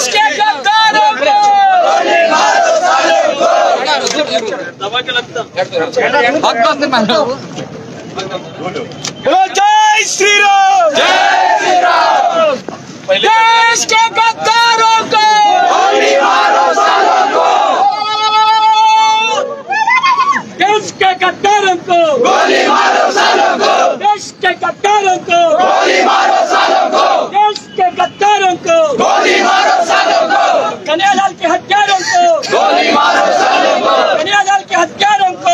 देश के गद्दारों को जय श्री राम देश के गद्दारों को देश के गद्दारों को देश के गद्दारों को देश के गद्दारों को कन्हैयालाल के हत्यारों को कन्हैयालाल के हत्यारों को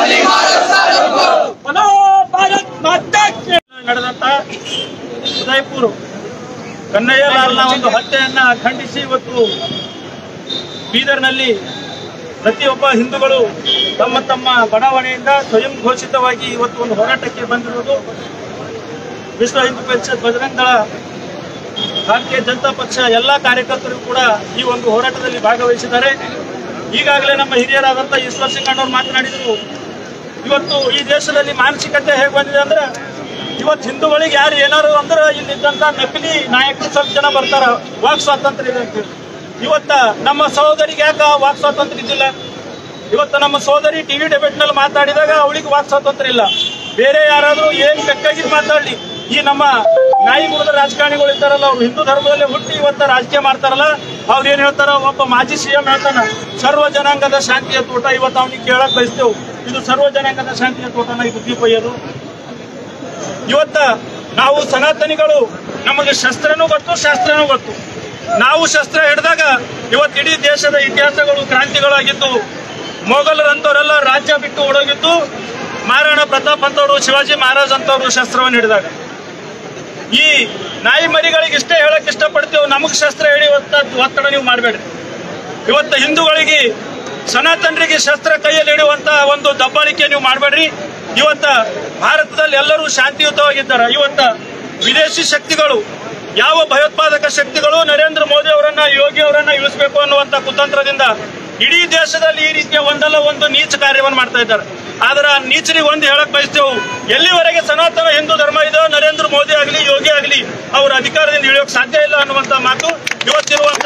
बोलो भारत माता के ನಡೆದಂತ ಉದಯಪುರ ಕನ್ನಯ್ಯಲಾಲ್ನ ಒಂದು ಹತ್ಯೆಯನ್ನ ಖಂಡಿಸಿ ಇವತ್ತು ಬೀದರ್ನಲ್ಲಿ ಪ್ರತಿಯೊಬ್ಬ ಹಿಂದೂಗಳು ತಮ್ಮ ತಮ್ಮ ಬಡಾವಣೆಯಿಂದ ಸ್ವಯಂ ಘೋಷಿತವಾಗಿ ಇವತ್ತು ಒಂದು ಹೋರಾಟಕ್ಕೆ ಬಂದಿರುವುದು ವಿಶ್ವ ಹಿಂದೂ ಪರಿಷತ್ ಬಜರಂಗ ದಳ ಭಾರತೀಯ ಜನತಾ ಪಕ್ಷ ಎಲ್ಲ ಕಾರ್ಯಕರ್ತರು ಕೂಡ ಈ ಒಂದು ಹೋರಾಟದಲ್ಲಿ ಭಾಗವಹಿಸಿದ್ದಾರೆ ಈಗಾಗಲೇ ನಮ್ಮ ಹಿರಿಯರಾದಂಥ ಈಶ್ವರ್ ಸಿಂಗ್ ಅಣ್ಣವ್ರು ಮಾತನಾಡಿದರು ಇವತ್ತು ಈ ದೇಶದಲ್ಲಿ ಮಾನಸಿಕತೆ ಹೇಗೆ ಬಂದಿದೆ ಅಂದ್ರೆ ಇವತ್ತು ಹಿಂದೂಗಳಿಗೆ ಯಾರು ಏನಾರು ಅಂದ್ರೆ ಇಲ್ಲಿದ್ದಂತ ನಕಲಿ ನಾಯಕರು ಸ್ವಲ್ಪ ಜನ ಬರ್ತಾರ ವಾಕ್ ಸ್ವಾತಂತ್ರ್ಯ ಇದೆ ಅಂತ ಹೇಳಿ. ಇವತ್ತ ನಮ್ಮ ಸಹೋದರಿಗೆ ಯಾಕೆ ವಾಕ್ ಸ್ವಾತಂತ್ರ್ಯ ಇದ್ದಿಲ್ಲ ಇವತ್ತು ನಮ್ಮ ಸಹೋದರಿ ಟಿವಿ ಡೆಬೇಟ್ ನಲ್ಲಿ ಮಾತಾಡಿದಾಗ ಅವಳಿಗೆ ವಾಕ್ ಸ್ವಾತಂತ್ರ್ಯ ಇಲ್ಲ ಬೇರೆ ಯಾರಾದ್ರೂ ಏನ್ ಬೇಕಾಗಿದ್ ಮಾತಾಡ್ಲಿ ಈ ನಮ್ಮ ನಾಯಿ ಮುರಿದ ರಾಜಕಾರಣಿಗಳು ಇದ್ದಾರಲ್ಲ ಅವ್ರು ಹಿಂದೂ ಧರ್ಮದಲ್ಲಿ ಹುಟ್ಟಿ ಇವತ್ತ ರಾಜಕೀಯ ಮಾಡ್ತಾರಲ್ಲ ಅವ್ರು ಏನ್ ಹೇಳ್ತಾರ ಒಬ್ಬ ಮಾಜಿ ಸಿಎಂ ಹೇಳ್ತಾನ ಸರ್ವ ಜನಾಂಗದ ಶಾಂತಿಯ ತೋಟ ಇವತ್ತು ಅವ್ನಿಗೆ ಕೇಳಕ್ ಬಯಸ್ತೇವೆ ಇದು ಸರ್ವ ಜನಾಂಗದ ಶಾಂತಿಯ ತೋಟನ ಇದು ದೀಪ ಒಯ್ಯೋದು ಇವತ್ತ ನಾವು ಸನಾತನಿಗಳು ನಮಗೆ ಶಸ್ತ್ರನೂ ಗೊತ್ತು ಶಾಸ್ತ್ರನೂ ಗೊತ್ತು ನಾವು ಶಸ್ತ್ರ ಹಿಡಿದಾಗ ಇವತ್ತು ಇಡೀ ದೇಶದ ಇತಿಹಾಸಗಳು ಕ್ರಾಂತಿಗಳಾಗಿದ್ದು ಮೊಘಲರಂತವರೆಲ್ಲ ರಾಜ್ಯ ಬಿಟ್ಟು ಓಡೋಗಿದ್ದು ಮಹಾರಾಣಾ ಪ್ರತಾಪ್ ಅಂತವರು ಶಿವಾಜಿ ಮಹಾರಾಜ್ ಅಂತವರು ಶಸ್ತ್ರವನ್ನು ಹಿಡಿದಾಗ ಈ ನಾಯಿ ಮರಿಗಳಿಗೆ ಇಷ್ಟೇ ಹೇಳಕ್ ಇಷ್ಟಪಡ್ತೇವೆ ನಮಗ್ ಶಸ್ತ್ರ ಹಿಡಿ ಒತ್ತಡ ನೀವು ಮಾಡಬೇಡ್ರಿ ಇವತ್ತು ಹಿಂದೂಗಳಿಗೆ ಸನಾತನರಿಗೆ ಶಸ್ತ್ರ ಕೈಯಲ್ಲಿ ಹಿಡಿಯುವಂತ ಒಂದು ದಬ್ಬಾಳಿಕೆ ನೀವು ಮಾಡಬೇಡ್ರಿ ಇವತ್ತ ಭಾರತದಲ್ಲಿ ಎಲ್ಲರೂ ಶಾಂತಿಯುತವಾಗಿದ್ದಾರೆ ಇವತ್ತ ವಿದೇಶಿ ಶಕ್ತಿಗಳು ಯಾವ ಭಯೋತ್ಪಾದಕ ಶಕ್ತಿಗಳು ನರೇಂದ್ರ ಮೋದಿ ಅವರನ್ನ ಯೋಗಿ ಅವರನ್ನ ಇಳಿಸಬೇಕು ಅನ್ನುವಂತ ಕುತಂತ್ರದಿಂದ ಇಡೀ ದೇಶದಲ್ಲಿ ಈ ರೀತಿಯ ಒಂದಲ್ಲ ಒಂದು ನೀಚ ಕಾರ್ಯವನ್ನು ಮಾಡ್ತಾ ಇದ್ದಾರೆ ಆದ್ರೆ ಆ ನೀಚರಿಗೆ ಒಂದು ಹೇಳಕ್ ಬಯಸ್ತೇವೆ ಎಲ್ಲಿವರೆಗೆ ಸನಾತನ ಹಿಂದೂ ಧರ್ಮ ಇದೋ ನರೇಂದ್ರ ಮೋದಿ ಆಗಲಿ ಯೋಗಿ ಆಗಲಿ ಅವರ ಅಧಿಕಾರದಿಂದ ಇಳಿಯೋಕ್ ಸಾಧ್ಯ ಇಲ್ಲ ಅನ್ನುವಂತ ಮಾತು ಇವತ್ತಿರುವಂತ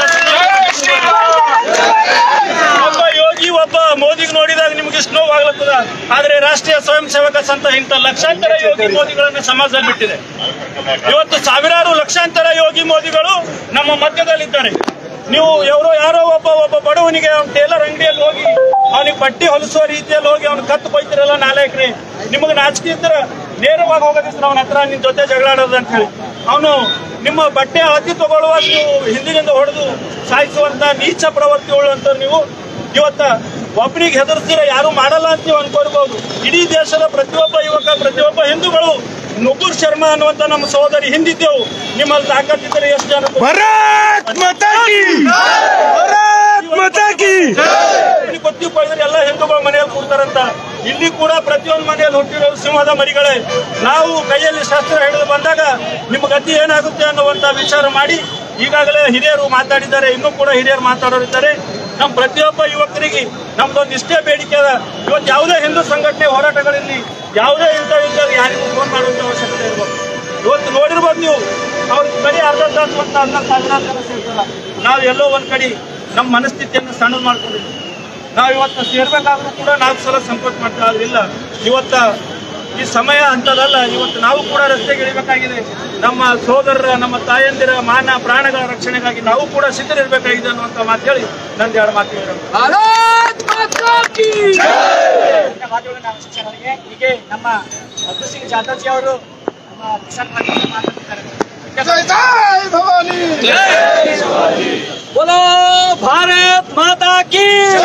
ಒಬ್ಬ ಯೋಗಿ ಒಬ್ಬ ಮೋದಿಗೆ ನೋಡಿದಾಗ ನಿಮ್ಗೆ ಇಷ್ಟು ನೋವಾಗ್ಲತ್ತದ ಆದ್ರೆ ರಾಷ್ಟ್ರೀಯ ಸ್ವಯಂ ಸೇವಕ ಸಂಘ ಇಂಥ ಲಕ್ಷಾಂತರ ಯೋಗಿ ಮೋದಿಗಳನ್ನ ಸಮಾಜದಲ್ಲಿ ಬಿಟ್ಟಿದೆ ಇವತ್ತು ಸಾವಿರಾರು ಲಕ್ಷಾಂತರ ಯೋಗಿ ಮೋದಿಗಳು ನಮ್ಮ ಮಧ್ಯದಲ್ಲಿದ್ದಾರೆ ನೀವು ಯಾರೋ ಯಾರೋ ಒಬ್ಬ ಒಬ್ಬ ಬಡವನಿಗೆ ಅವ್ನ ಟೇಲರ್ ಅಂಗಡಿಯಲ್ಲಿ ಹೋಗಿ ಅವನಿಗೆ ಬಟ್ಟೆ ಹೊಲಿಸುವ ರೀತಿಯಲ್ಲಿ ಹೋಗಿ ಅವ್ನ ಕತ್ತು ಬೈತಿರಲ್ಲ ನಾಲ್ಕ್ರಿ ನಿಮಗೆ ನಾಚಿಕೆ ಇದ್ರೆ ನೇರವಾಗಿ ಹೋಗೋದಿದ್ರೆ ಅವನ ಹತ್ರ ನಿನ್ ಜೊತೆ ಜಗಳಾಡೋದು ಅಂತ ಹೇಳಿ ಅವನು ನಿಮ್ಮ ಬಟ್ಟೆ ಅತಿ ತಗೊಳ್ಳುವಾಗ ನೀವು ಹಿಂದಿನಿಂದ ಹೊಡೆದು ಸಾಯಿಸುವಂತ ನೀಚ ಪ್ರವೃತ್ತಿ ಉಳ್ಳಂತ ನೀವು ಇವತ್ತ ಒಬ್ಬನಿಗೆ ಹೆದರ್ಸ್ತೀರ ಯಾರು ಮಾಡಲ್ಲ ಅಂತ ನೀವು ಅನ್ಕೊಳ್ಬಹುದು ಇಡೀ ದೇಶದ ಪ್ರತಿಯೊಬ್ಬ ಯುವಕ ಪ್ರತಿಯೊಬ್ಬ ಹಿಂದೂಗಳು ನುಪುರ್ ಶರ್ಮಾ ಅನ್ನುವಂತ ನಮ್ಮ ಸಹೋದರಿ ಹಿಂದಿದ್ದೆವು ನಿಮ್ಮಲ್ಲಿ ತಾಕತ್ತಿದ್ದರೆ ಎಷ್ಟು ಜನ भारत माता की भारत माता की ಇಲ್ಲಿ ಗೊತ್ತಿಪ್ಪಳಿದ್ರೆ ಎಲ್ಲ ಹಿಂದೂಗಳು ಮನೆಯಲ್ಲಿ ಕೂಡ್ತಾರಂತ ಇಲ್ಲಿ ಕೂಡ ಪ್ರತಿಯೊಂದು ಮನೆಯಲ್ಲಿ ಹುಟ್ಟಿರೋ ಸಿಂಹದ ಮರಿಗಳೇ ನಾವು ಕೈಯಲ್ಲಿ ಶಸ್ತ್ರ ಹಿಡಿದು ಬಂದಾಗ ನಿಮ್ಮ ಗತಿ ಏನಾಗುತ್ತೆ ಅನ್ನುವಂತ ವಿಚಾರ ಮಾಡಿ ಈಗಾಗಲೇ ಹಿರಿಯರು ಮಾತಾಡಿದ್ದಾರೆ ಇನ್ನೂ ಕೂಡ ಹಿರಿಯರು ಮಾತಾಡೋರಿದ್ದಾರೆ ನಮ್ಮ ಪ್ರತಿಯೊಬ್ಬ ಯುವಕರಿಗೆ ನಮ್ದೊಂದು ಇಷ್ಟೇ ಬೇಡಿಕೆ ಅದ ಇವತ್ತು ಯಾವುದೇ ಹಿಂದೂ ಸಂಘಟನೆ ಹೋರಾಟಗಳಲ್ಲಿ ಯಾವುದೇ ಇಂಥ ಇದ್ದಾಗ ಯಾರಿಗೂ ಫೋನ್ ಮಾಡುವಂತ ಅವಶ್ಯಕತೆ ಇರ್ಬೋದು ಇವತ್ತು ನೋಡಿರ್ಬೋದು ನೀವು ಅವ್ರಿಗೆ ಬರೀ ಅರ್ಧ ತಾಸು ಮತ್ತು ಅರ್ಧ ಸಾವಿರಾರು ಜನ ಸೇರ್ತಾರ ನಾವು ಎಲ್ಲೋ ಒಂದ್ ಕಡೆ ನಮ್ಮ ಮನಸ್ಥಿತಿಯನ್ನು ಸಣ್ಣದು ಮಾಡ್ಕೊಂಡಿದ್ವಿ ನಾವು ಇವತ್ತು ಸೇರ್ಬೇಕಾದ್ರೂ ಕೂಡ ನಾಲ್ಕು ಸಲ ಸಂಕೋಚ ಮಾಡ್ತೀವಿ ಆದ್ರೆ ಇಲ್ಲ ಇವತ್ತ ಈ ಸಮಯ ಅಂತದಲ್ಲ ಇವತ್ತು ನಾವು ಕೂಡ ರಸ್ತೆಗೆ ಇಳಿಬೇಕಾಗಿದೆ ನಮ್ಮ ಸೋದರರ ನಮ್ಮ ತಾಯಂದಿರ ಮಾನ ಪ್ರಾಣಗಳ ರಕ್ಷಣೆಗಾಗಿ ನಾವು ಕೂಡ ಸಿದ್ಧರಿರ್ಬೇಕಾಗಿದೆ ಅನ್ನುವಂತ ಮಾತು ಹೇಳಿ ನಂದು ಎರಡು ಮಾತು ಹೇಳೋಣ भारत माता की ಮಾತುಗಳನ್ನ ಶಿಕ್ಷಕರಿಗೆ ಹೀಗೆ ನಮ್ಮ ಅಬ್ದುಲ್ ಸಿಂಗ್ ಜಾಧವ್ ಜಿ ಅವರು ನಮ್ಮ ಕಿಸಾನ್ ಪಾರ್ಟಿ ಮಾತಾಡ್ತಾರೆ बोलो भारत माता की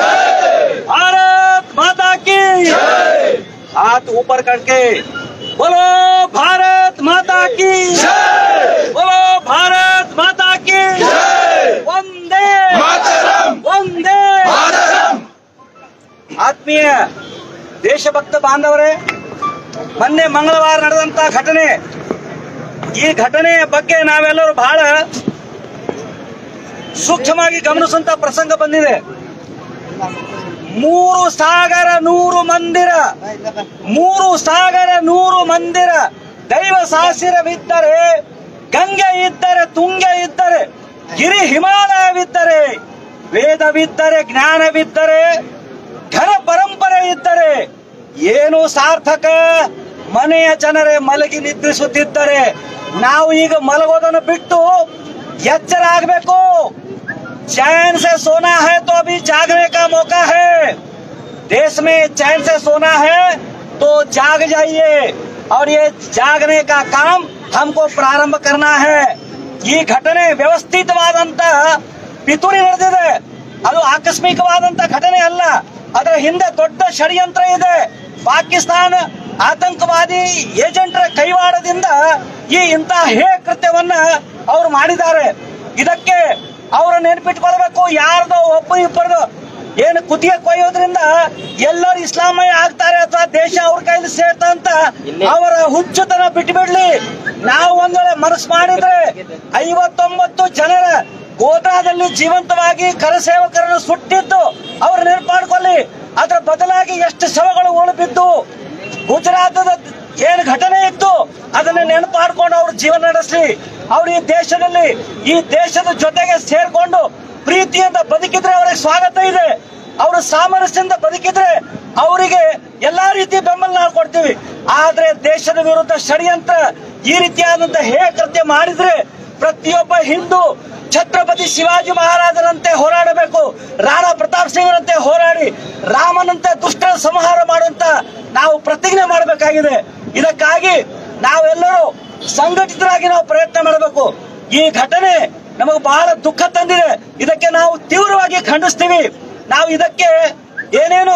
भारत माता की हाथ ऊपर करके बोलो भारत माता की बोलो भारत माता की वंदे वंदे ಆತ್ಮೀಯ ದೇಶಭಕ್ತ ಬಾಂಧವರೇ ಮೊನ್ನೆ ಮಂಗಳವಾರ ನಡೆದಂತ ಘಟನೆ ಈ ಘಟನೆಯ ಬಗ್ಗೆ ನಾವೆಲ್ಲರೂ ಬಹಳ ಸೂಕ್ಷ್ಮವಾಗಿ ಗಮನಿಸುವಂತ ಪ್ರಸಂಗ ಬಂದಿದೆ ಮೂರು ಸಾಗರ ನೂರು ಮಂದಿರ ಮೂರು ಸಾಗರ ನೂರು ಮಂದಿರ ದೈವ ಸಾಸಿರವಿದ್ದರೆ ಗಂಗೆ ಇದ್ದರೆ ತುಂಗೆ ಇದ್ದರೆ ಗಿರಿ ಹಿಮಾಲಯವಿದ್ದರೆ ವೇದವಿದ್ದರೆ ಜ್ಞಾನವಿದ್ದರೆ ಘನ ಪರಂಪರೆ ಇದ್ದರೆ ಏನು ಸಾರ್ಥಕ ಮನೆಯ ಜನರೇ ಮಲಗಿ ನಿದ್ರಿಸುತ್ತಿದ್ದರೆ ನಾವು ಈಗ ಮಲಗೋದನ್ನು ಬಿಟ್ಟು ಎಚ್ಚರ ಆಗಬೇಕು चैन से सोना है तो अभी जागने का मौका है देश में चैन से सोना है तो जाग जाइए और ये जागने का काम हमको प्रारंभ करना है ಈ ಘಟನೆ ವ್ಯವಸ್ಥಿತವಾದಂತ ಪಿತೂರಿ ನಡೆದಿದೆ ಅದು ಆಕಸ್ಮಿಕವಾದಂತ ಘಟನೆ ಅಲ್ಲ ಅದರ ಹಿಂದೆ ದೊಡ್ಡ ಷಡ್ಯಂತ್ರ ಇದೆ ಪಾಕಿಸ್ತಾನ ಆತಂಕವಾದಿ ಏಜೆಂಟರ ಕೈವಾಡದಿಂದ ಈ ಇಂತಹ ಹೇ ಕೃತ್ಯವನ್ನ ಅವರು ಮಾಡಿದ್ದಾರೆ ಇದಕ್ಕೆ ಅವರ ನೆನಪಿಟ್ಕೊಳ್ಬೇಕು ಯಾರ್ದೋ ಒಬ್ಬ ಇಬ್ಬರದು ಏನು ಕುತ್ತಿಗೆ ಕೊಯ್ಯೋದ್ರಿಂದ ಎಲ್ಲರೂ ಇಸ್ಲಾಮಯ ಆಗ್ತಾರೆ ಅಥವಾ ದೇಶ ಅವ್ರ ಕೈಲಿ ಸೇರ್ತ ಅಂತ ಅವರ ಹುಚ್ಚುತನ ಬಿಟ್ಬಿಡ್ಲಿ ನಾವು ಒಂದ್ ವೇಳೆ ಮನಸ್ಸು ಮಾಡಿದ್ರೆ ಐವತ್ತೊಂಬತ್ತು ಜನರ ಗೋದ್ರಾದಲ್ಲಿ ಜೀವಂತವಾಗಿ ಕರಸೇವಕರನ್ನು ಸುಟ್ಟಿದ್ದು ಅವ್ರ ನೆನಪಾಡ್ಕೊಳ್ಳಿ ಅದರ ಬದಲಾಗಿ ಎಷ್ಟು ಶವಗಳು ಉಳಿಬಿದ್ದು ಗುಜರಾತದ ಏನ್ ಘಟನೆ ಇತ್ತು ಅದನ್ನ ನೆನಪಾಡ್ಕೊಂಡು ಅವ್ರ ಜೀವನ ನಡೆಸಲಿ ಅವ್ರು ಈ ದೇಶದಲ್ಲಿ ಈ ದೇಶದ ಜೊತೆಗೆ ಸೇರ್ಕೊಂಡು ಪ್ರೀತಿಯಿಂದ ಬದುಕಿದ್ರೆ ಅವರಿಗೆ ಸ್ವಾಗತ ಇದೆ ಅವರು ಸಾಮರಸ್ಯದಿಂದ ಬದುಕಿದ್ರೆ ಅವರಿಗೆ ಎಲ್ಲಾ ರೀತಿ ಬೆಂಬಲ ನಾವು ಕೊಡ್ತೀವಿ ಆದ್ರೆ ದೇಶದ ವಿರುದ್ಧ ಷಡ್ಯಂತ್ರ ಈ ರೀತಿಯಾದಂತ ಹೇ ಕೃತ್ಯ ಮಾಡಿದ್ರೆ ಪ್ರತಿಯೊಬ್ಬ ಹಿಂದೂ ಛತ್ರಪತಿ ಶಿವಾಜಿ ಮಹಾರಾಜರಂತೆ ಹೋರಾಡಬೇಕು ರಾಣಾ ಪ್ರತಾಪ್ ಸಿಂಗ್ರಂತೆ ಹೋರಾಡಿ ರಾಮನಂತೆ ದುಷ್ಟರ ಸಂಹಾರ ಮಾಡುವಂತ ನಾವು ಪ್ರತಿಜ್ಞೆ ಮಾಡಬೇಕಾಗಿದೆ ಇದಕ್ಕಾಗಿ ನಾವೆಲ್ಲರೂ ಸಂಘಟಿತರಾಗಿ ನಾವು ಪ್ರಯತ್ನ ಮಾಡಬೇಕು ಈ ಘಟನೆ ನಮಗೆ ಬಹಳ ದುಃಖ ತಂದಿದೆ ಇದಕ್ಕೆ ನಾವು ತೀವ್ರವಾಗಿ ಖಂಡಿಸ್ತೀವಿ ನಾವು ಇದಕ್ಕೆ ಏನೇನು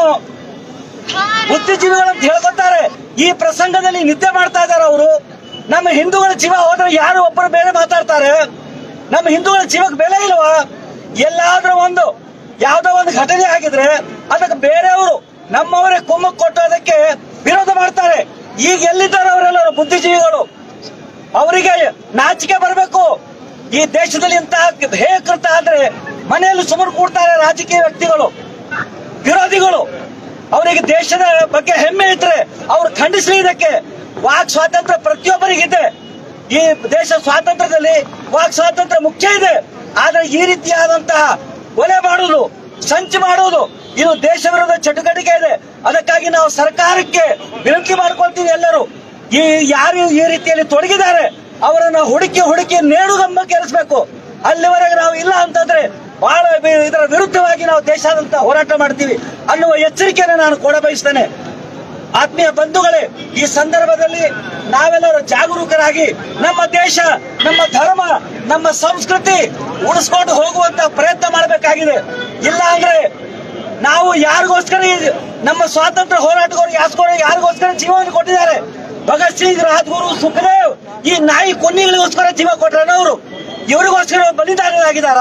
ಬುದ್ಧಿಜೀವಿಗಳಂತ ಹೇಳ್ಕೊತಾರೆ ಈ ಪ್ರಸಂಗದಲ್ಲಿ ನಿದ್ದೆ ಮಾಡ್ತಾ ಇದ್ದಾರೆ ಅವರು ನಮ್ಮ ಹಿಂದೂಗಳ ಜೀವ ಹೋದ್ರೆ ಯಾರು ಒಬ್ಬರು ಬೇರೆ ಮಾತಾಡ್ತಾರೆ ನಮ್ಮ ಹಿಂದೂಗಳ ಜೀವಕ್ಕೆ ಬೆಲೆ ಇಲ್ವಾ ಎಲ್ಲಾದ್ರೂ ಒಂದು ಯಾವ್ದೋ ಒಂದು ಘಟನೆ ಆಗಿದ್ರೆ ಅದಕ್ಕೆ ಬೇರೆಯವರು ನಮ್ಮವರೇ ಕುಮ್ಮಕ್ ಕೊಟ್ಟು ಅದಕ್ಕೆ ವಿರೋಧ ಮಾಡ್ತಾರೆ ಈಗ ಎಲ್ಲಿದ್ದಾರೆ ಅವರೆಲ್ಲರೂ ಬುದ್ಧಿಜೀವಿಗಳು ಅವರಿಗೆ ನಾಚಿಕೆ ಬರಬೇಕು ಈ ದೇಶದಲ್ಲಿ ಇಂತಹ ಹೇಕೃತ ಆದ್ರೆ ಮನೆಯಲ್ಲಿ ಸುಮಾರು ಕೂಡ್ತಾರೆ ರಾಜಕೀಯ ವ್ಯಕ್ತಿಗಳು ವಿರೋಧಿಗಳು ಅವರಿಗೆ ದೇಶದ ಬಗ್ಗೆ ಹೆಮ್ಮೆ ಇದ್ರೆ ಅವ್ರು ಖಂಡಿಸಲಿ ಇದಕ್ಕೆ ವಾಕ್ ಸ್ವಾತಂತ್ರ್ಯ ಪ್ರತಿಯೊಬ್ಬರಿಗಿದೆ ಈ ದೇಶ ಸ್ವಾತಂತ್ರ್ಯದಲ್ಲಿ ವಾಕ್ ಸ್ವಾತಂತ್ರ್ಯ ಮುಖ್ಯ ಇದೆ ಆದ್ರೆ ಈ ರೀತಿಯಾದಂತಹ ಕೊಲೆ ಮಾಡುವುದು ಸಂಚು ಮಾಡುವುದು ಇದು ದೇಶ ವಿರೋಧ ಚಟುವಟಿಕೆ ಇದೆ ಅದಕ್ಕಾಗಿ ನಾವು ಸರ್ಕಾರಕ್ಕೆ ವಿನಂತಿ ಮಾಡ್ಕೊಳ್ತೀವಿ ಎಲ್ಲರೂ ಈ ಯಾರು ಈ ರೀತಿಯಲ್ಲಿ ತೊಡಗಿದ್ದಾರೆ ಅವರನ್ನ ಹುಡುಕಿ ಹುಡುಕಿ ನೇಣುಗಂಬ ಕೆರೆಸಬೇಕು ಅಲ್ಲಿವರೆಗೆ ನಾವು ಇಲ್ಲ ಅಂತಂದ್ರೆ ಬಹಳ ವಿ- ಇದರ ವಿರುದ್ಧವಾಗಿ ನಾವು ದೇಶಾದ್ಯಂತ ಹೋರಾಟ ಮಾಡ್ತೀವಿ ಅನ್ನುವ ಎಚ್ಚರಿಕೆಯನ್ನು ನಾನು ಕೊಡ ಬಯಸ್ತೇನೆ ಆತ್ಮೀಯ ಬಂಧುಗಳೇ ಈ ಸಂದರ್ಭದಲ್ಲಿ ನಾವೆಲ್ಲರೂ ಜಾಗರೂಕರಾಗಿ ನಮ್ಮ ದೇಶ ನಮ್ಮ ಧರ್ಮ ನಮ್ಮ ಸಂಸ್ಕೃತಿ ಉಳಿಸ್ಕೊಂಡು ಹೋಗುವಂತ ಪ್ರಯತ್ನ ಮಾಡಬೇಕಾಗಿದೆ ಇಲ್ಲ ಅಂದ್ರೆ ನಾವು ಯಾರಿಗೋಸ್ಕರ ಈ ನಮ್ಮ ಸ್ವಾತಂತ್ರ್ಯ ಹೋರಾಟಗಾರರು ಯಾಸ್ಕೊಂಡು ಯಾರಿಗೋಸ್ಕರ ಜೀವನ ಕೊಟ್ಟಿದ್ದಾರೆ ಭಗತ್ ಸಿಂಗ್ ರಾಜ್ಗುರು ಸುಖದೇವ್ ಈ ನಾಯಿ ಕುನ್ನಿಗಳಿಗೋಸ್ಕರ ಜೀವ ಕೊಟ್ರನವರು ಇವರಿಗೋಸ್ಕರ ಬಲಿದಾರರಾಗಿದ್ದಾರ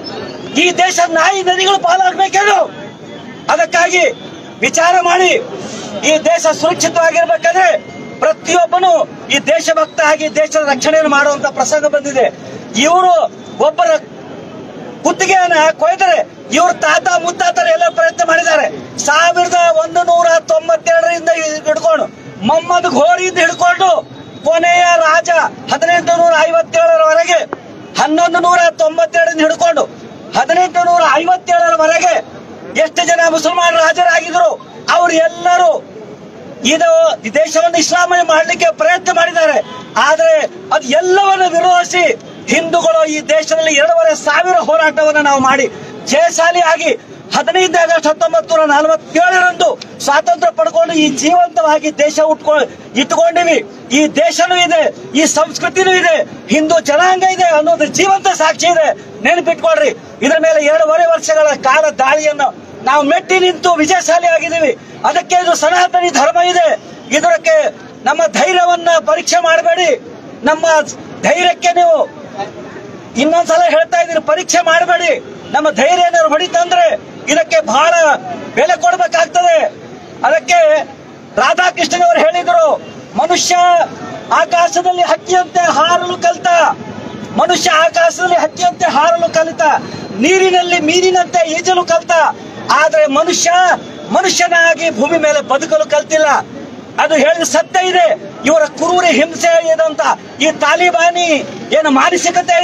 ಈ ದೇಶ ನಾಯಿ ನದಿಗಳು ಪಾಲಾಗಬೇಕೇನು ಅದಕ್ಕಾಗಿ ವಿಚಾರ ಮಾಡಿ ಈ ದೇಶ ಸುರಕ್ಷಿತವಾಗಿರ್ಬೇಕಾದ್ರೆ ಪ್ರತಿಯೊಬ್ಬನು ಈ ದೇಶಭಕ್ತ ಆಗಿ ದೇಶದ ರಕ್ಷಣೆಯನ್ನು ಮಾಡುವಂತ ಪ್ರಸಂಗ ಬಂದಿದೆ ಇವರು ಒಬ್ಬರ ಕುತ್ತಿಗೆಯನ್ನ ಕೊಯ್ದರೆ ಇವ್ರ ತಾತ ಮುತ್ತಾತರ ಎಲ್ಲ ಪ್ರಯತ್ನ ಮಾಡಿದ್ದಾರೆ ಸಾವಿರದ ಒಂದು ನೂರ ತೊಂಬತ್ತೆರಡರಿಂದ ಹಿಡ್ಕೊಂಡು ಮೊಹಮ್ಮದ್ ಘೋರಿಯಿಂದ ಹಿಡ್ಕೊಂಡು ಕೊನೆಯ ರಾಜ ಹದಿನೆಂಟು ನೂರ ಐವತ್ತೇಳರವರೆಗೆ ಹನ್ನೊಂದು ನೂರ ತೊಂಬತ್ತೆರಡರಿಂದ ಹಿಡ್ಕೊಂಡು ಹದಿನೆಂಟು ನೂರ ಐವತ್ತೇಳರವರೆಗೆ ಎಷ್ಟು ಜನ ಮುಸಲ್ಮಾನ ರಾಜರಾಗಿದ್ರು ಅವ್ರು ಎಲ್ಲರೂ ಇದು ಈ ದೇಶವನ್ನು ಇಸ್ಲಾಮಯ ಮಾಡಲಿಕ್ಕೆ ಪ್ರಯತ್ನ ಮಾಡಿದ್ದಾರೆ ಆದ್ರೆ ಅದು ಎಲ್ಲವನ್ನು ವಿರೋಧಿಸಿ ಹಿಂದೂಗಳು ಈ ದೇಶದಲ್ಲಿ ಎರಡೂವರೆ ಸಾವಿರ ಹೋರಾಟವನ್ನು ನಾವು ಮಾಡಿ ಜಯಶಾಲಿಯಾಗಿ ಹದಿನೈದು ಆಗಸ್ಟ್ ಹತ್ತೊಂಬತ್ತು ನೂರ ನಲವತ್ತೇಳರಂದು ಸ್ವಾತಂತ್ರ್ಯ ಪಡ್ಕೊಂಡು ಈ ಜೀವಂತವಾಗಿ ದೇಶ ಉಟ್ಕೊ ಇಟ್ಕೊಂಡಿವಿ ಈ ದೇಶನೂ ಇದೆ ಈ ಸಂಸ್ಕೃತಿನೂ ಇದೆ ಹಿಂದೂ ಜನಾಂಗ ಇದೆ ಅನ್ನೋದು ಜೀವಂತ ಸಾಕ್ಷಿ ಇದೆ ನೆನಪಿಟ್ಕೊಳ್ರಿ ಇದರ ಮೇಲೆ ಎರಡೂವರೆ ವರ್ಷಗಳ ಕಾಲ ದಾಳಿಯನ್ನು ನಾವು ಮೆಟ್ಟಿ ನಿಂತು ವಿಜಯಶಾಲಿ ಆಗಿದ್ದೀವಿ ಅದಕ್ಕೆ ಇದು ಸನಾತನಿ ಧರ್ಮ ಇದೆ ಇದಕ್ಕೆ ನಮ್ಮ ಧೈರ್ಯವನ್ನ ಪರೀಕ್ಷೆ ಮಾಡಬೇಡಿ ನಮ್ಮ ಧೈರ್ಯಕ್ಕೆ ನೀವು ಇನ್ನೊಂದ್ಸಲ ಹೇಳ್ತಾ ಇದ್ದೀನಿ ಪರೀಕ್ಷೆ ಮಾಡಬೇಡಿ ನಮ್ಮ ಧೈರ್ಯ ಏನಾದ್ರು ಹೊಡಿತಂದ್ರೆ ಇದಕ್ಕೆ ಬಹಳ ಬೆಲೆ ಕೊಡ್ಬೇಕಾಗ್ತದೆ ಅದಕ್ಕೆ ರಾಧಾಕೃಷ್ಣನವರು ಹೇಳಿದ್ರು ಮನುಷ್ಯ ಆಕಾಶದಲ್ಲಿ ಹಕ್ಕಿಯಂತೆ ಹಾರಲು ಕಲಿತ ಮನುಷ್ಯ ಆಕಾಶದಲ್ಲಿ ಹಕ್ಕಿಯಂತೆ ಹಾರಲು ಕಲಿತ ನೀರಿನಲ್ಲಿ ಮೀನಿನಂತೆ ಈಜಲು ಕಲಿತ ಆದ್ರೆ ಮನುಷ್ಯ ಮನುಷ್ಯನಾಗಿ ಭೂಮಿ ಮೇಲೆ ಬದುಕಲು ಕಲ್ತಿಲ್ಲ ಅದು ಹೇಳಿದ ಸತ್ಯ ಇದೆ ಇವರ ಕುರೂರಿ ಹಿಂಸೆ ಇದೆ ಅಂತ ಈ ತಾಲಿಬಾನಿ ಏನು ಮಾನಸಿಕತೆ ಇದೆ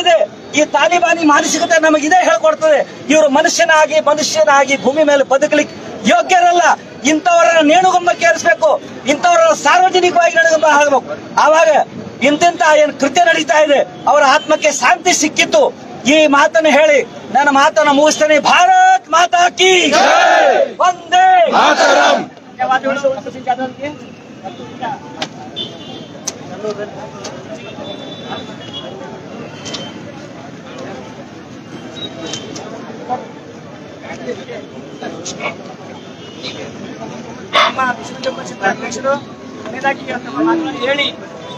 ಈ ತಾಲಿಬಾನಿ ಮಾನಸಿಕತೆ ನಮಗಿದೆ ಹೇಳ್ಕೊಡ್ತದೆ ಇವರು ಮನುಷ್ಯನಾಗಿ ಮನುಷ್ಯನಾಗಿ ಭೂಮಿ ಮೇಲೆ ಬದುಕಲಿಕ್ಕೆ ಯೋಗ್ಯರಲ್ಲ ಇಂಥವರನ್ನ ನೇಣುಗಂಬಕ್ಕೆ ಏರಿಸಬೇಕು ಇಂಥವರನ್ನ ಸಾರ್ವಜನಿಕವಾಗಿ ನೇಣುಗಂಬ ಹಾಕಬೇಕು ಆವಾಗ ಇಂತಿಂತ ಏನ್ ಕೃತ್ಯ ನಡೀತಾ ಇದೆ ಅವರ ಆತ್ಮಕ್ಕೆ ಶಾಂತಿ ಸಿಕ್ಕಿತ್ತು ಈ ಮಾತನ್ನು ಹೇಳಿ ನನ್ನ ಮಾತನ್ನು ಮುಗಿಸ್ತೇನೆ ಭಾರತ್ ಮಾತಾ ಕಿ ಒಂದೇ ಧನ್ಯವಾದಗಳು ಅಬ್ದುಲ್ ಸಿಂಗ್ ಜಾಧವ್ಗೆ ಮತ್ತು ಈಗ ನಮ್ಮ ವಿಶ್ವ ಹಿಂದೂ ಪರಿಷತ್ ಅಧ್ಯಕ್ಷರು ಕೊನೆಯದಾಗಿ ತಮ್ಮ ಮಾತನ್ನು ಹೇಳಿ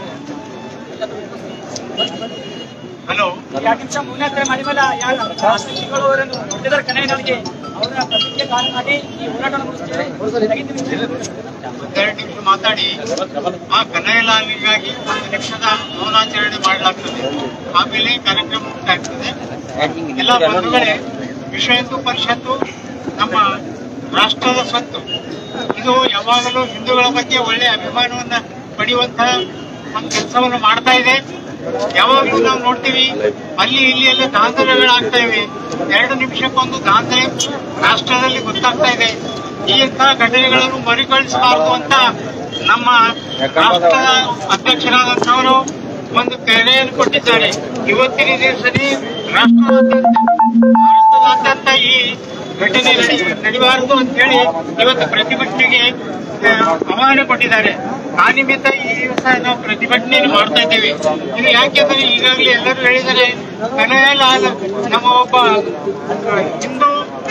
ಎರಡು ನಿಮಿಷ ಮುನ್ನೆಚ್ಚರಿಕೆ ಮಾಡಿ ಮೇಲೆ ಯಾರು ರಾಷ್ಟ್ರಪತಿಗಳು ಅವರನ್ನು ಹೊಡೆದರ ಕನೆಯಲ್ಲಿ ಅವರ ಪ್ರತಿಜ್ಞೆ ಕಾರಣ ಮಾಡಿ ಈ ಹೋರಾಟವನ್ನು ಮುಗಿಸ್ತೇವೆ ಐದು ನಿಮಿಷ ಒಂದೆರಡು ನಿಮಿಷ ಮಾತಾಡಿ ಆ ಕನ್ನಯ್ಯಲಾಲಿಗಾಗಿ ಒಂದು ನಿಮಿಷದ ಮೌನಾಚರಣೆ ಮಾಡಲಾಗ್ತದೆ ಆಮೇಲೆ ಕಾರ್ಯಕ್ರಮ ಉಂಟಾಗ್ತದೆ ಎಲ್ಲ ಬಂಧುಗಳೇ ವಿಶ್ವ ಹಿಂದೂ ಪರಿಷತ್ತು ನಮ್ಮ ರಾಷ್ಟ್ರದ ಸ್ವತ್ತು ಇದು ಯಾವಾಗಲೂ ಹಿಂದೂಗಳ ಬಗ್ಗೆ ಒಳ್ಳೆ ಅಭಿಮಾನವನ್ನ ಪಡೆಯುವಂತಹ ಒಂದು ಕೆಲಸವನ್ನು ಮಾಡ್ತಾ ಇದೆ ಯಾವಾಗಲೂ ನಾವು ನೋಡ್ತೀವಿ ಅಲ್ಲಿ ಇಲ್ಲಿ ಎಲ್ಲ ದಾಂಧಲೆಗಳಾಗ್ತಾ ಇವೆ ಎರಡು ನಿಮಿಷಕ್ಕೊಂದು ದಾಂಧಲೆ ರಾಷ್ಟ್ರದಲ್ಲಿ ಗೊತ್ತಾಗ್ತಾ ಇದೆ ಈ ಇಂತಹ ಘಟನೆಗಳನ್ನು ಮರುಕಳಿಸಬಾರದು ಅಂತ ನಮ್ಮ ರಾಷ್ಟ್ರದ ಅಧ್ಯಕ್ಷರಾದಂತವರು ಒಂದು ಕರೆಯನ್ನು ಕೊಟ್ಟಿದ್ದಾರೆ ಇವತ್ತಿನ ದಿವಸನೇ ರಾಷ್ಟ್ರದಾದ್ಯಂತ ಭಾರತದಾದ್ಯಂತ ಈ ಘಟನೆ ನಡಿ ನಡಿಬಾರದು ಅಂತ ಹೇಳಿ ಇವತ್ತು ಪ್ರತಿಭಟನೆಗೆ ಆ, ಆಹ್ವಾನ ಕೊಟ್ಟಿದ್ದಾರೆ ಆ ನಿಮಿತ್ತ ಈ ದಿವಸ ನಾವು ಪ್ರತಿಭಟನೆಯನ್ನು ಮಾಡ್ತಾ ಇದ್ದೇವೆ ಇದು ಯಾಕೆಂದ್ರೆ ಈಗಾಗಲೇ ಎಲ್ಲರೂ ಹೇಳಿದರೆ ಕನ್ನಡ ನಮ್ಮ ಒಬ್ಬ ಆ, ಹಿಂದೂ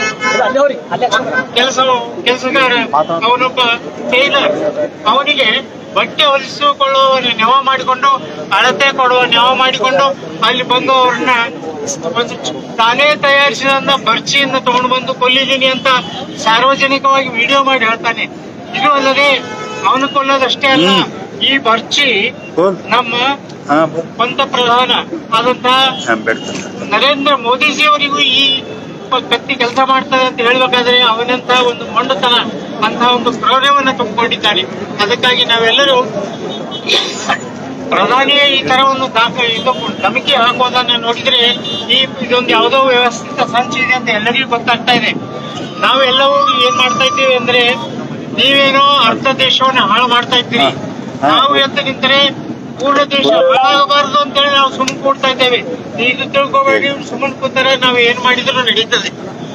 ಕೆಲಸ ಕೆಲಸಗಾರ ಅವನೊಬ್ಬ ಟೈಲರ್ ಅವನಿಗೆ ಬಟ್ಟೆ ಹೊಲಿಸಿಕೊಳ್ಳುವ ನೆವ ಮಾಡಿಕೊಂಡು ಅಳತೆ ಕೊಡುವ ನೆವ ಮಾಡಿಕೊಂಡು ಅಲ್ಲಿ ಬಂದು ಅವ್ರನ್ನ ಒಂದು ತಾನೇ ತಯಾರಿಸಿದ ಬರ್ಚಿಯಿಂದ ತಗೊಂಡು ಬಂದು ಕೊಲ್ಲಿದ್ದೀನಿ ಅಂತ ಸಾರ್ವಜನಿಕವಾಗಿ ವಿಡಿಯೋ ಮಾಡಿ ಹೇಳ್ತಾನೆ ಇದು ಅಲ್ಲದೆ ಅವನು ಕೊಲ್ಲೋದಷ್ಟೇ ಅಲ್ಲ ಈ ಬರ್ಚಿ ನಮ್ಮ ಪಂತಪ್ರಧಾನ ಆದಂತಹ ನರೇಂದ್ರ ಮೋದಿಜಿಯವರಿಗೂ ಈ ವ್ಯಕ್ತಿ ಕೆಲಸ ಮಾಡ್ತಾರೆ ಅಂತ ಹೇಳ್ಬೇಕಾದ್ರೆ ಅವನಂತ ಒಂದು ಮೊಂಡತನ ಅಂತ ಒಂದು ಕ್ರೌರ್ಯವನ್ನ ತುಂಬಿಕೊಂಡಿದ್ದಾನೆ ಅದಕ್ಕಾಗಿ ನಾವೆಲ್ಲರೂ ಪ್ರಧಾನಿಯೇ ಈ ತರ ಒಂದು ದಾಖ ಇದು ಧಮಕಿ ಹಾಕೋದನ್ನ ನೋಡಿದ್ರೆ ಈ ಇದೊಂದು ಯಾವುದೋ ವ್ಯವಸ್ಥಿತ ಸಂಚು ಇದೆ ಅಂತ ಎಲ್ಲರಿಗೂ ಗೊತ್ತಾಗ್ತಾ ಇದೆ ನಾವೆಲ್ಲವೂ ಏನ್ ಮಾಡ್ತಾ ಇದ್ದೀವಿ ಅಂದ್ರೆ ನೀವೇನೋ ಅರ್ಧ ದೇಶವನ್ನ ಹಾಳು ಮಾಡ್ತಾ ಇದ್ದೀರಿ ನಾವು ಎದ್ದು ನಿಂತರೆ ಪೂರ್ಣ ದೇಶ ಹಾಳಾಗಬಾರದು ಅಂತೇಳಿ ನಾವು ಸುಮ್ಮನೆ ಕೂಡ್ತಾ ಇದ್ದೇವೆ ಇದು ತಿಳ್ಕೊಬೇಡಿ ಸುಮ್ಮನೆ ಕೂತಾರೆ ನಾವು ಏನ್ ಮಾಡಿದ್ರು ನಡೀತದೆ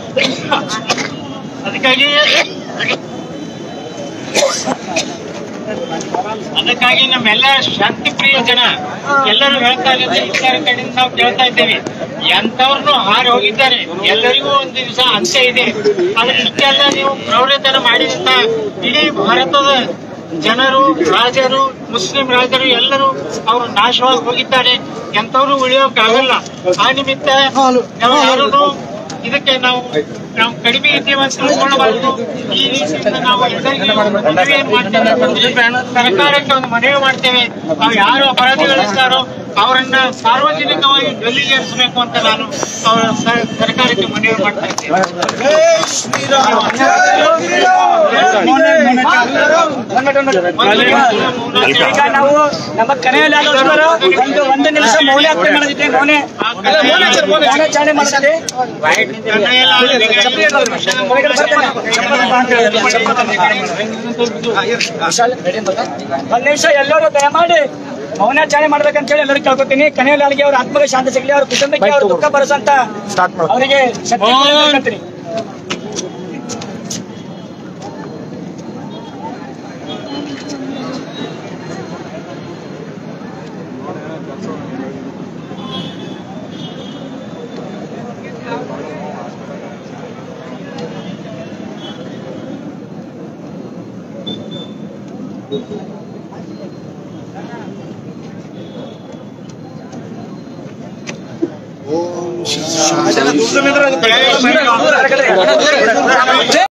ಅದಕ್ಕಾಗಿ ಅದಕ್ಕಾಗಿ ನಮ್ಮೆಲ್ಲ ಶಾಂತಿಪ್ರಿಯ ಜನ ಎಲ್ಲರೂ ಹೇಳ್ತಾ ಇದ್ದಾರೆ ಸರ್ಕಾರ ಕಡೆಯಿಂದ ನಾವು ಕೇಳ್ತಾ ಇದ್ದೇವೆ ಎಂತವ್ರನ್ನು ಹಾರಿ ಹೋಗಿದ್ದಾರೆ ಎಲ್ಲರಿಗೂ ಒಂದು ದಿವಸ ಅಂತ್ಯ ಇದೆ ಆದ್ರೆ ಇಷ್ಟೆಲ್ಲ ನೀವು ಕ್ರೌರ್ಯತನ ಮಾಡಿದಂತ ಇಡೀ ಭಾರತದ ಜನರು ರಾಜರು ಮುಸ್ಲಿಂ ರಾಜರು ಎಲ್ಲರೂ ಅವರು ನಾಶವಾಗಿ ಹೋಗಿದ್ದಾರೆ ಎಂತವ್ರು ಉಳಿಯೋಕ್ಕಾಗಲ್ಲ ಆ ನಿಮಿತ್ತ ನಾವು ಯಾರೂ ಇದಕ್ಕೆ ನಾವು ನಾವು ಕಡಿಮೆ ಇದ್ದೀವಿ ಅಂತ ತಿಳ್ಕೊಳ್ಳಬಾರದು ಈ ರೀತಿಯಿಂದ ನಾವು ಎಲ್ಲರಿಗೂ ಮನವಿಯನ್ನು ಮಾಡ್ತೇವೆ ಸರ್ಕಾರಕ್ಕೆ ಒಂದು ಮನವಿ ಮಾಡ್ತೇವೆ ನಾವು ಯಾರು ಅಪರಾಧಿಗಳಿರ್ತಾರೋ ಅವರನ್ನ ಸಾರ್ವಜನಿಕವಾಗಿ ಗಲ್ಲಿಗೇರಿಸಬೇಕು ಅಂತ ನಾನು ಅವರ ಸ- ಸರ್ಕಾರಕ್ಕೆ ಮನವಿ ಮಾಡ್ತಾ ಇದ್ದೇನೆ ಈಗ ನಾವು ನಮ್ಮ ಕನೆಯಲ್ಲಿ ಆಗೋಸ್ಕರ ಒಂದು ಒಂದು ನಿಮಿಷ ಮೌನಾಚರಣೆ ಮಾಡಿದ್ದೆ ಮೌನೆ ಮೌನಾಚರಣೆ ಮಾಡಿದ್ದೆ ಒಂದ್ ನಿಮಿಷ ಎಲ್ಲರೂ ದಯಮಾಡಿ ಮೌನಾಚರಣೆ ಮಾಡ್ಬೇಕಂತ ಹೇಳಿ ಎಲ್ಲರೂ ಕೇಳ್ಕೊತೀನಿ ಕನೆಯಲ್ಲಿ ಅವ್ರ ಆತ್ಮಕ್ಕೆ ಶಾಂತಿ ಸಿಗ್ಲಿ ಅವ್ರ ಕುಟುಂಬಕ್ಕೆ ಅವ್ರ ದುಃಖ ಬರಸಂತ ಅವರಿಗೆ ಶಕ್ತಿ ಕೊಡ್ಬೇಕಂತೀನಿ. ದೂರ ನಿಂತ್ರೆ ಅದು